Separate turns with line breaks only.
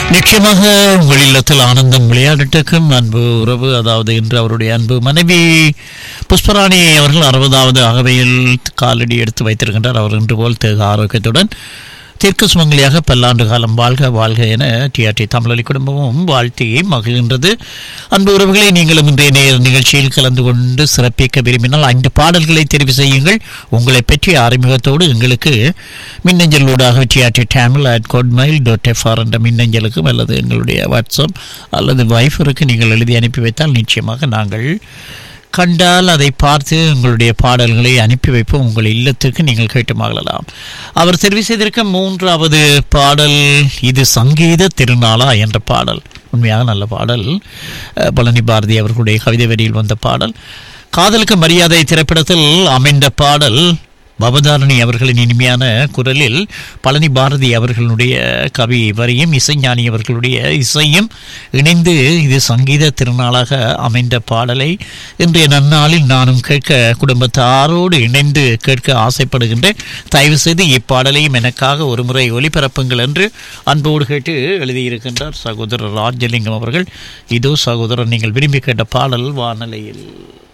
நிச்சயமாக உங்கள் இல்லத்தில் ஆனந்தம் விளையாடட்டுக்கும் அன்பு உறவு அதாவது இன்று அவருடைய அன்பு மனைவி புஷ்பராணி அவர்கள் அறுபதாவது அகவையில் காலடி எடுத்து வைத்திருக்கின்றார் அவர் இன்று போல் தேக ஆரோக்கியத்துடன் தெற்கு சுமங்கலியாக பல்லாண்டு காலம் வாழ்க வாழ்க என டிஆர்டி தமிழொலி குடும்பமும் வாழ்த்தி மகிழ்கின்றது அன்பு உறவுகளை நீங்களும் இன்றைய நேர நிகழ்ச்சியில் கலந்து கொண்டு சிறப்பிக்க விரும்பினால் ஐந்து பாடல்களை தெரிவு செய்யுங்கள் உங்களை பற்றிய அறிமுகத்தோடு எங்களுக்கு மின்னஞ்சலூடாக TRT Tamil at Hotmail dot FR என்ற மின்னஞ்சலுக்கும் அல்லது எங்களுடைய வாட்ஸ்அப் அல்லது வைஃபருக்கு நீங்கள் எழுதி அனுப்பி வைத்தால் நிச்சயமாக நாங்கள் கண்டால் அதை பார்த்து உங்களுடைய பாடல்களை அனுப்பி வைப்போம் உங்கள் இல்லத்திற்கு நீங்கள் கேட்டு மகிழலாம் அவர் தெரிவு செய்திருக்க மூன்றாவது பாடல் இது சங்கீத திருநாளா என்ற பாடல் உண்மையாக நல்ல பாடல் அஹ், பழனி பாரதி அவர்களுடைய கவிதை வரியில் வந்த பாடல் காதலுக்கு மரியாதை திரைப்படத்தில் அமைந்த பாடல் பவதாரணி அவர்களின் இனிமையான குரலில் பழனி பாரதி அவர்களுடைய கவி வரியும் இசைஞானி அவர்களுடைய இசையும் இணைந்து இது சங்கீத திருநாளாக அமைந்த பாடலை இன்றைய நன்னாளில் நானும் கேட்க குடும்பத்தாரோடு இணைந்து கேட்க ஆசைப்படுகின்றேன் தயவு செய்து இப்பாடலையும் எனக்காக ஒரு முறை ஒலிபரப்புங்கள் என்று அன்போடு கேட்டு எழுதியிருக்கின்றார் சகோதரர் ராஜலிங்கம் அவர்கள் இதோ சகோதரர் நீங்கள் விரும்பி கேட்ட பாடல் வானலையில்